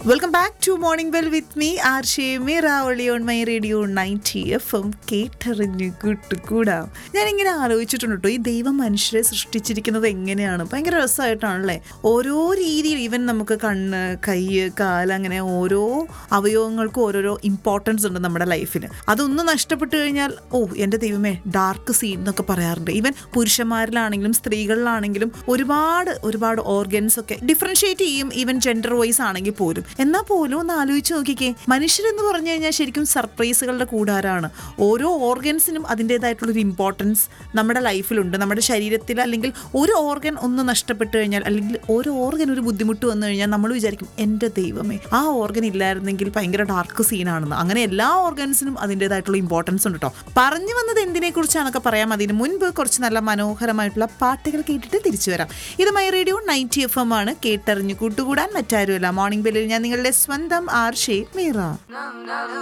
welcome back to morning bell with me R J Meera ഒളി on my radio ninety F M കേട്ടറിഞ്ഞ് കൂട്ടുകൂടാം ഞാനിങ്ങനെ ആലോചിച്ചിട്ടുണ്ട് കേട്ടോ ഈ ദൈവം മനുഷ്യരെ സൃഷ്ടിച്ചിരിക്കുന്നത് എങ്ങനെയാണ് ഭയങ്കര രസമായിട്ടാണല്ലേ ഓരോ രീതിയിൽ ഈവൻ നമുക്ക് കണ്ണ് കൈ കാല് അങ്ങനെ ഓരോ അവയവങ്ങൾക്കും ഓരോരോ ഇമ്പോർട്ടൻസ് ഉണ്ട് നമ്മുടെ ലൈഫിൽ അതൊന്ന് നഷ്ടപ്പെട്ടു കഴിഞ്ഞാൽ ഓ എൻ്റെ ദൈവമേ ഡാർക്ക് സീൻ എന്നൊക്കെ പറയാറുണ്ട് ഈവൻ പുരുഷന്മാരിലാണെങ്കിലും സ്ത്രീകളിലാണെങ്കിലും ഒരുപാട് ഒരുപാട് ഓർഗൻസ് ഒക്കെ ഡിഫറൻഷിയേറ്റ് ചെയ്യും ഈവൻ ജെൻഡർ വൈസ് ആണെങ്കിൽ പോലും എന്നാൽ പോലും ഒന്ന് ആലോചിച്ച് നോക്കിക്കേ മനുഷ്യരെന്ന് പറഞ്ഞു കഴിഞ്ഞാൽ ശരിക്കും സർപ്രൈസുകളുടെ കൂടാരാണ് ഓരോ ഓർഗൻസിനും അതിൻ്റെതായിട്ടുള്ളൊരു ഇമ്പോർട്ടൻസ് നമ്മുടെ ലൈഫിലുണ്ട് നമ്മുടെ ശരീരത്തിൽ അല്ലെങ്കിൽ ഒരു ഓർഗൻ ഒന്ന് നഷ്ടപ്പെട്ടു കഴിഞ്ഞാൽ അല്ലെങ്കിൽ ഒരു ഓർഗൻ ഒരു ബുദ്ധിമുട്ട് വന്നു കഴിഞ്ഞാൽ നമ്മൾ വിചാരിക്കും എൻ്റെ ദൈവമേ ആ ഓർഗൻ ഇല്ലായിരുന്നെങ്കിൽ ഭയങ്കര ഡാർക്ക് സീനാണെന്ന് അങ്ങനെ എല്ലാ ഓർഗൻസിനും അതിൻ്റെതായിട്ടുള്ള ഇമ്പോർട്ടൻസ് ഉണ്ട് കേട്ടോ പറഞ്ഞു വന്നത് എന്തിനെ കുറിച്ചാണൊക്കെ പറയാം അതിന് മുൻപ് കുറച്ച് നല്ല മനോഹരമായിട്ടുള്ള പാട്ടുകൾ കേട്ടിട്ട് തിരിച്ചു വരാം ഇത് my radio ninety F M ആണ് കേട്ടറിഞ്ഞു കൂട്ടുകൂടാൻ മറ്റാരുമല്ല മോർണിംഗ് ബെല്ലിൽ ഞാൻ നിങ്ങളുടെ സ്വന്തം ആർ ഷേ മീറ